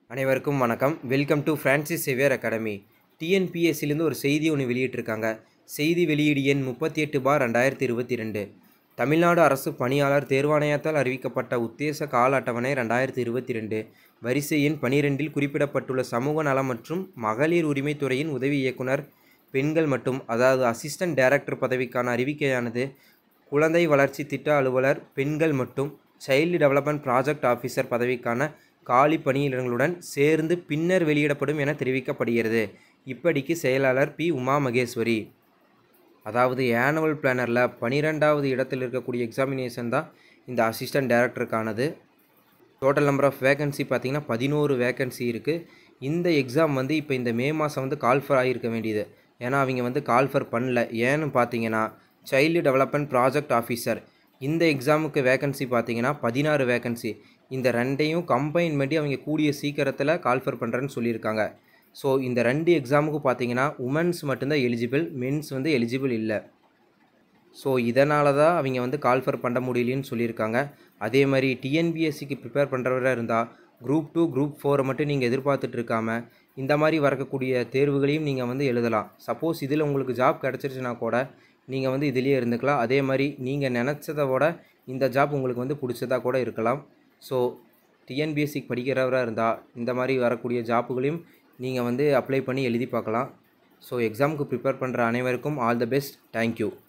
அனைவருக்கும் வணக்கம் welcome to Francis Xavier academy டிஎன்பிஎஸ்சிலேருந்து ஒரு செய்தி ஒன்று வெளியிட்டிருக்காங்க செய்தி வெளியீடு எண் முப்பத்தி எட்டு பார் ரெண்டாயிரத்தி இருபத்தி ரெண்டு தமிழ்நாடு அரசு பணியாளர் தேர்வாணையத்தால் அறிவிக்கப்பட்ட உத்தேச கால அட்டவணை ரெண்டாயிரத்தி இருபத்தி ரெண்டு வரிசை எண் பனிரெண்டில் குறிப்பிடப்பட்டுள்ள சமூக நலம் மற்றும் மகளிர் உரிமைத்துறையின் உதவி இயக்குனர் பெண்கள் மற்றும் அதாவது அசிஸ்டன்ட் டைரக்டர் பதவிக்கான அறிவிக்கையானது குழந்தை வளர்ச்சி திட்ட அலுவலர் பெண்கள் மற்றும் சைல்டு டெவலப்மெண்ட் ப்ராஜெக்ட் ஆஃபீஸர் பதவிக்கான காலி பணியிடங்களுடன் சேர்ந்து பின்னர் வெளியிடப்படும் என தெரிவிக்கப்படுகிறது இப்படிக்கு செயலாளர் பி உமா மகேஸ்வரி அதாவது ஆனுவல் பிளானரில் பனிரெண்டாவது இடத்தில் இருக்கக்கூடிய எக்ஸாமினேஷன் தான் இந்த அசிஸ்டன்ட் டைரக்டருக்கானது டோட்டல் நம்பர் ஆஃப் வேகன்சி பார்த்தீங்கன்னா பதினோரு வேகன்சி இருக்குது இந்த எக்ஸாம் வந்து இப்போ இந்த மே மாதம் வந்து கால்ஃபர் ஆகியிருக்க வேண்டியது ஏன்னா அவங்க வந்து கால்ஃபர் பண்ணல ஏன்னு பார்த்தீங்கன்னா சைல்டு டெவலப்மெண்ட் ப்ராஜெக்ட் ஆஃபீஸர் இந்த எக்ஸாமுக்கு வேகன்சி பார்த்தீங்கன்னா பதினாறு வேகன்சி இந்த ரெண்டையும் கம்பைன் பண்ணி அவங்க கூடிய சீக்கிரத்தில் கால்ஃபர் பண்ணுறேன்னு சொல்லியிருக்காங்க ஸோ இந்த ரெண்டு எக்ஸாமுக்கு பார்த்தீங்கன்னா உமன்ஸ் மட்டும்தான் எலிஜிபிள் மென்ஸ் வந்து எலிஜிபிள் இல்லை ஸோ இதனால தான் அவங்க வந்து கால்ஃபர் பண்ண முடியலன்னு சொல்லியிருக்காங்க அதே மாதிரி டிஎன்பிஎஸ்சிக்கு ப்ரிப்பேர் பண்ணுறவராக இருந்தால் குரூப் டூ குரூப் ஃபோரை மட்டும் நீங்கள் எதிர்பார்த்துட்டு இருக்காம இந்த மாதிரி வரக்கூடிய தேர்வுகளையும் நீங்கள் வந்து எழுதலாம் சப்போஸ் இதில் உங்களுக்கு ஜாப் கிடச்சிருச்சுன்னா கூட நீங்கள் வந்து இதிலேயே இருந்துக்கலாம் அதே மாதிரி நீங்கள் நினச்சதை விட இந்த ஜாப் உங்களுக்கு வந்து பிடிச்சதா கூட இருக்கலாம் ஸோ டிஎன்பிஎஸ்சிக்கு படிக்கிறவராக இருந்தால் இந்த மாதிரி வரக்கூடிய ஜாப்புகளையும் நீங்கள் வந்து அப்ளை பண்ணி எழுதி பார்க்கலாம் ஸோ எக்ஸாமுக்கு ப்ரிப்பேர் பண்ணுற அனைவருக்கும் ஆல் த பெஸ்ட் தேங்க்யூ